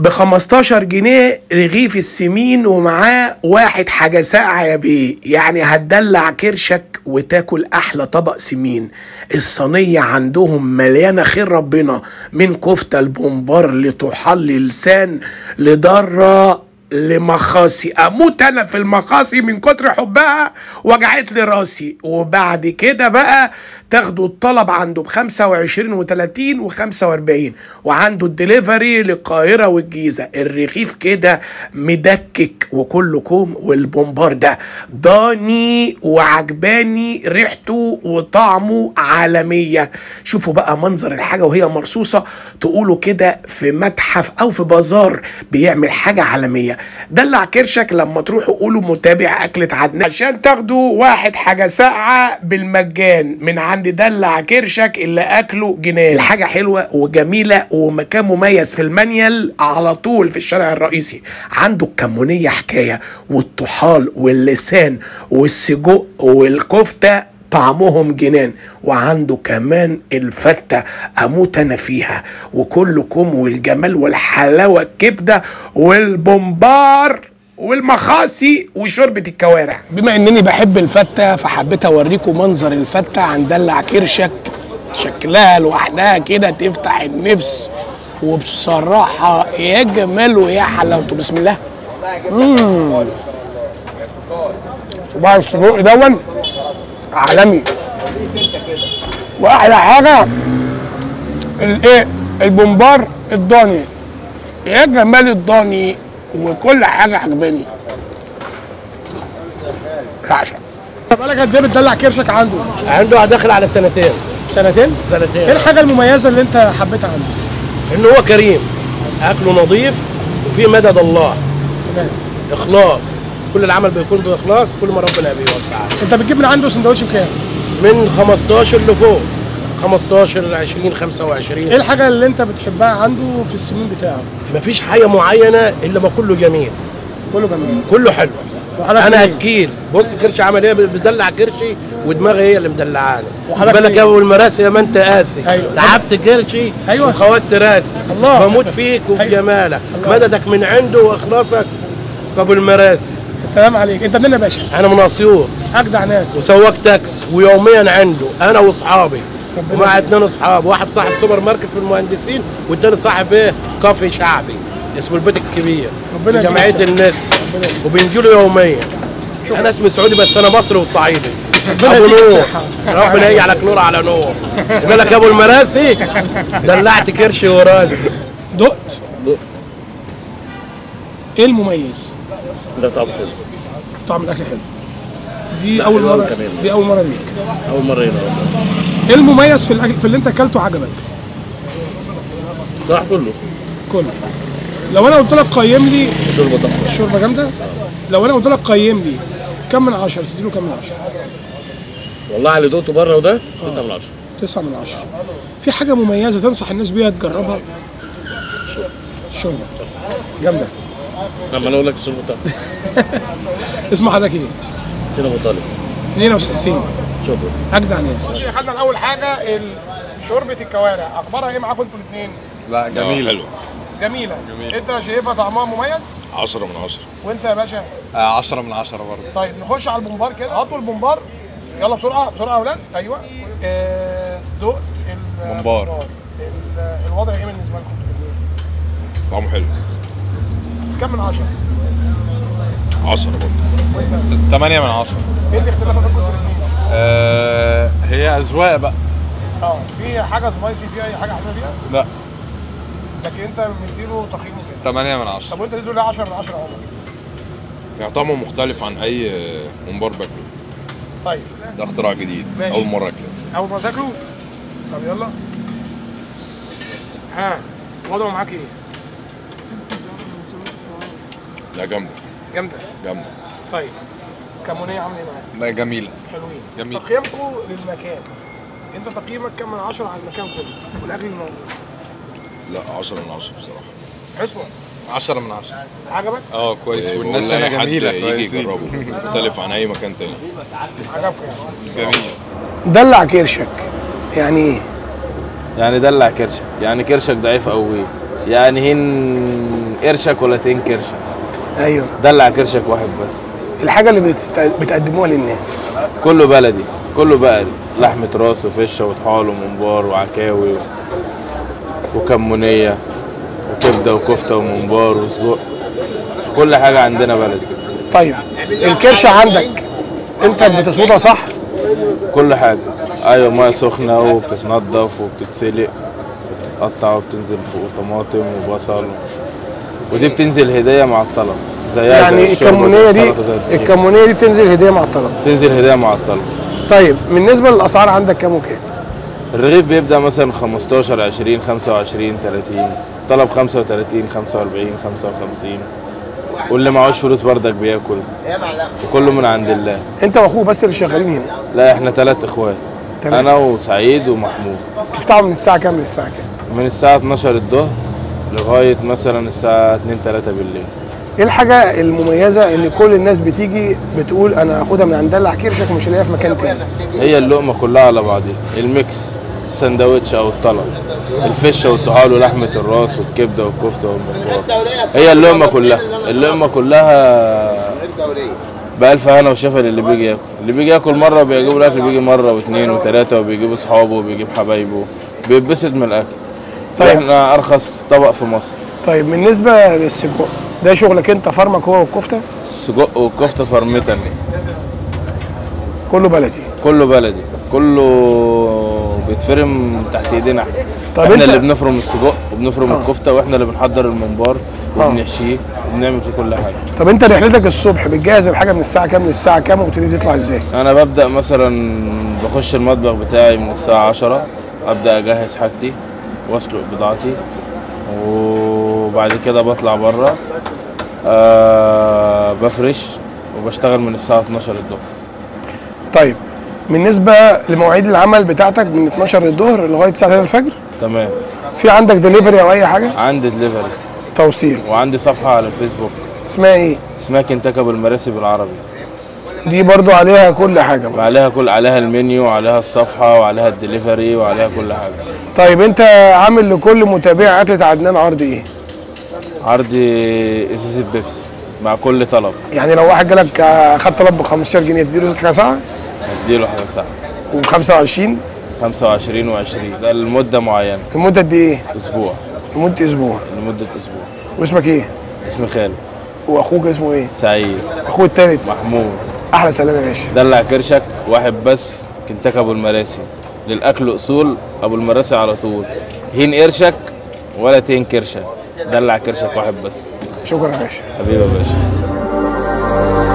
ب 15 جنيه رغيف السمين ومعاه واحد حاجة ساقعة يا بيه يعني هتدلع كرشك وتاكل أحلى طبق سمين الصينية عندهم مليانة خير ربنا من كفتة البومبار لطحال لسان لضرة لمخاصي اموت انا في المخاصي من كتر حبها وجعت لي راسي وبعد كده بقى تاخدوا الطلب عنده ب 25 و30 و45 وعنده الدليفري للقاهره والجيزه الرغيف كده مدكك وكله كوم والبومبار ده ضاني وعجباني ريحته وطعمه عالميه شوفوا بقى منظر الحاجه وهي مرصوصه تقولوا كده في متحف او في بازار بيعمل حاجه عالميه دلع كرشك لما تروحوا قولوا متابع اكلة عدنان عشان تاخدوا واحد حاجة ساقعة بالمجان من عند دلع كرشك اللي اكله جنان الحاجة حلوة وجميلة ومكان مميز في المانيال على طول في الشارع الرئيسي عنده الكمونية حكاية والطحال واللسان والسجق والكفتة طعمهم جنان وعنده كمان الفتة أموت أنا فيها وكلكم والجمال والحلاوة الكبدة والبومبار والمخاصي وشوربة الكوارع بما انني بحب الفتة فحبيت اوريكم منظر الفتة عن دلع كرشك شكلها لوحدها كده تفتح النفس وبصراحة يا جمال ويا حلاوته بسم الله مم. صباع السجق دون عالمي واحلى حاجه الايه البومبار الضاني يا جمال الضاني وكل حاجه عجباني بعشق بقالك قد ايه بتدلع كرشك عنده؟ عنده داخل على سنتين سنتين؟ ايه سنتين الحاجه المميزه اللي انت حبيتها عنده؟ انه هو كريم اكله نظيف وفي مدد الله تمام اخلاص كل العمل بيكون باخلاص كل ما ربنا بيوسع عليه. انت بتجيب من عنده سندوتش بكام؟ من 15 لفوق 15 20 25 ايه الحاجه اللي انت بتحبها عنده في السمين بتاعه؟ مفيش حاجه معينه الا ما كله جميل كله جميل كله حلو وحضرتك انا مين؟ اكيل بص كرشي عمل ايه بدلع كرشي ودماغي هي اللي مدلعاني وحضرتك بالك مين؟ يا ابو المراسي يا ما انت قاسي أيوة. تعبت كرشي أيوة. وخوت راسي الله. بموت فيك وفي أيوة. جمالك الله. مددك من عنده واخلاصك ابو المراسي السلام عليك انت منين يا باشا؟ انا من اسيوط اجدع ناس وسواق تاكس ويوميا عنده انا واصحابي ربنا ومع يبارك. اثنين اصحاب واحد صاحب سوبر ماركت في المهندسين والتاني صاحب ايه كافي شعبي اسمه البيت الكبير ربنا في جمعيه يديك الناس ربنا يديك وبنجي له يوميا انا اسمي سعودي بس انا مصري وصعيدي ربنا ابو يديك نور الصحة. ربنا يجعلك نور على نور يقول لك يا ابو المراسي دلعت كرشي وراسي دقت دقت ايه المميز؟ ده طعم حلو طعم الاكل حلو دي اول حلو أوي مره كمان. دي اول مره ليك اول مره هنا والله ايه المميز في الاكل في اللي انت اكلته عجبك صراحه كله كله لو انا قلت لك قيم لي الشوربه تحفه الشوربه جامده لو انا قلت لك قيم لي كم من عشرة تديله كم من عشرة والله على اللي دقته بره وده 9 من 10 تسعة من عشرة في حاجة مميزة تنصح الناس بيها تجربها الشوربه الشوربة جامدة لما انا اقول لك الشوربه تحفه اسم حضرتك ايه؟ سينا ابو طالب 62 شكرا اجدع ناس خدنا اول حاجة شوربة الكوارع اخبارها ايه معاكم انتوا الاثنين؟ لا جميل حلو جميلة انت شايفها طعمها مميز 10 من 10 وانت يا باشا 10 من 10 برضه طيب نخش على البومبار كده هاتوا البومبار يلا بسرعه بسرعه يا اولاد ايوه آه، دق بومبار. ال- الوضع ايه بالنسبه لكم طعمه حلو كم من عشرة 10 برضه وانت 8 من 10 ايه الاختلاف بينكم انتوا الاثنين؟ آه هي اذواق بقى اه في حاجه سبايسي فيها اي حاجه حاسه فيها لا لكن انت مديله تقييمه كده 8 من 10 طب وانت تديله ليه 10 من 10 عمر يعني طعمه مختلف عن اي ممبار باكله طيب ده اختراع جديد ماشي. اول مره اكله اول ما تاكله طب يلا ها وضعه معاك ايه؟ لا جامده جامده جامده طيب كمونيه عامله ايه معاك؟ لا جميله حلوين جميل. تقييمكم للمكان انت تقييمك كم من 10 على المكان كله والاكل اللي موجود لا 10 من 10 بصراحه اسمه 10 من 10 عجبك اه كويس إيه، والناس والله هنا حد جميله يجي كويسين. يجربه مختلف عن اي مكان تاني عجبك يعني جميل دلع كرشك يعني ايه يعني دلع كرشك يعني كرشك ضعيف قوي يعني هن قرشك ولا تين كرشك ايوه دلع كرشك واحد بس الحاجه اللي بتست... بتقدموها للناس كله بلدي كله بقري لحمة راس وفشة وطحال وممبار وعكاوي و... وكمونية وكبدة وكفتة وممبار وسجق كل حاجة عندنا بلدي طيب الكرشه عندك انت بتظبطها صح كل حاجة أيوة مية سخنة وبتتنضف وبتتسلق وبتتقطع وبتنزل فوق طماطم وبصل ودي بتنزل هدية مع الطلب زيها زي يعني الشوربة الكمونيه دي والسلطة زي الطحين. الكمونيه دي بتنزل هديه مع الطلب بتنزل هدية مع الطلب طيب بالنسبه للاسعار عندك كام وكام الرغيف بيبدأ مثلا 15 20 25 30 طلب 35 45 55 واللي معهوش فلوس بردك بياكل وكله من عند الله انت واخوك بس اللي شغالين هنا لا احنا ثلاث اخوات تمام. انا وسعيد ومحمود تفتحوا من الساعه كام للساعه كام من الساعة 12 الظهر لغاية مثلا الساعة 2 3 بالليل ايه الحاجه المميزه ان كل الناس بتيجي بتقول انا هاخدها من عند دلع كرشك ومش هلاقيها في مكان تاني هي اللقمة كلها على بعضها الميكس السندوتش او الطلب الفشة والطحال ولحمة الراس والكبدة والكفتة والممبار هي اللقمة كلها اللقمة كلها بألف هنا وشفا للي بيجي ياكل اللي بيجي ياكل مرة بيجيبوا الأكل بيجي مرة واثنين وثلاثة وبيجيب أصحابه وبيجيب حبايبه بيتبسط من الأكل طيب. احنا أرخص طبق في مصر طيب بالنسبه للسجق ده شغلك انت فرمك هو والكفته السجق والكفتة فرمتن كله بلدي كله بلدي كله بيتفرم تحت ايدينا احنا طب احنا انت- اللي بنفرم السجق وبنفرم آه. الكفته واحنا اللي بنحضر الممبار آه. وبنحشيه وبنعمل فيه كل حاجه طب انت رحلتك الصبح بتجهز الحاجه من الساعه كام للساعه كام وبتبتدي تطلع ازاي انا ببدا مثلا بخش المطبخ بتاعي من الساعه 10 ابدا اجهز حاجتي واسلق بضاعتي وبعد كده بطلع بره آه بفرش وبشتغل من الساعه 12 الظهر طيب بالنسبه لمواعيد العمل بتاعتك من 12 الظهر لغايه الساعه 3 الفجر تمام في عندك دليفري او اي حاجه عندي دليفري توصيل وعندي صفحه على الفيسبوك اسمها ايه اسمها كنتاكي ابو المراسي بالعربي دي برضو عليها كل حاجه بقى. وعليها كل عليها المنيو وعليها الصفحه وعليها الدليفري وعليها كل حاجه طيب انت عامل لكل متابع اكله عدنان عرض ايه عرضي ازازه بيبسي مع كل طلب يعني لو واحد جالك آه، خد طلب ب 15 جنيه تديله ازازه حاجه ساعه هديله حاجه ساعه وب 25 25 و20 ده لمده معينه لمده قد ايه؟ اسبوع لمده اسبوع لمده اسبوع واسمك ايه؟ اسمي خالد واخوك اسمه ايه؟ سعيد اخوه التالت محمود احلى سلام يا باشا دلع كرشك واحد بس كنتاكي ابو المراسي للاكل اصول ابو المراسي على طول هين قرشك ولا تين كرشك دلع كرشك واحد بس شكرا يا باشا حبيبي يا باشا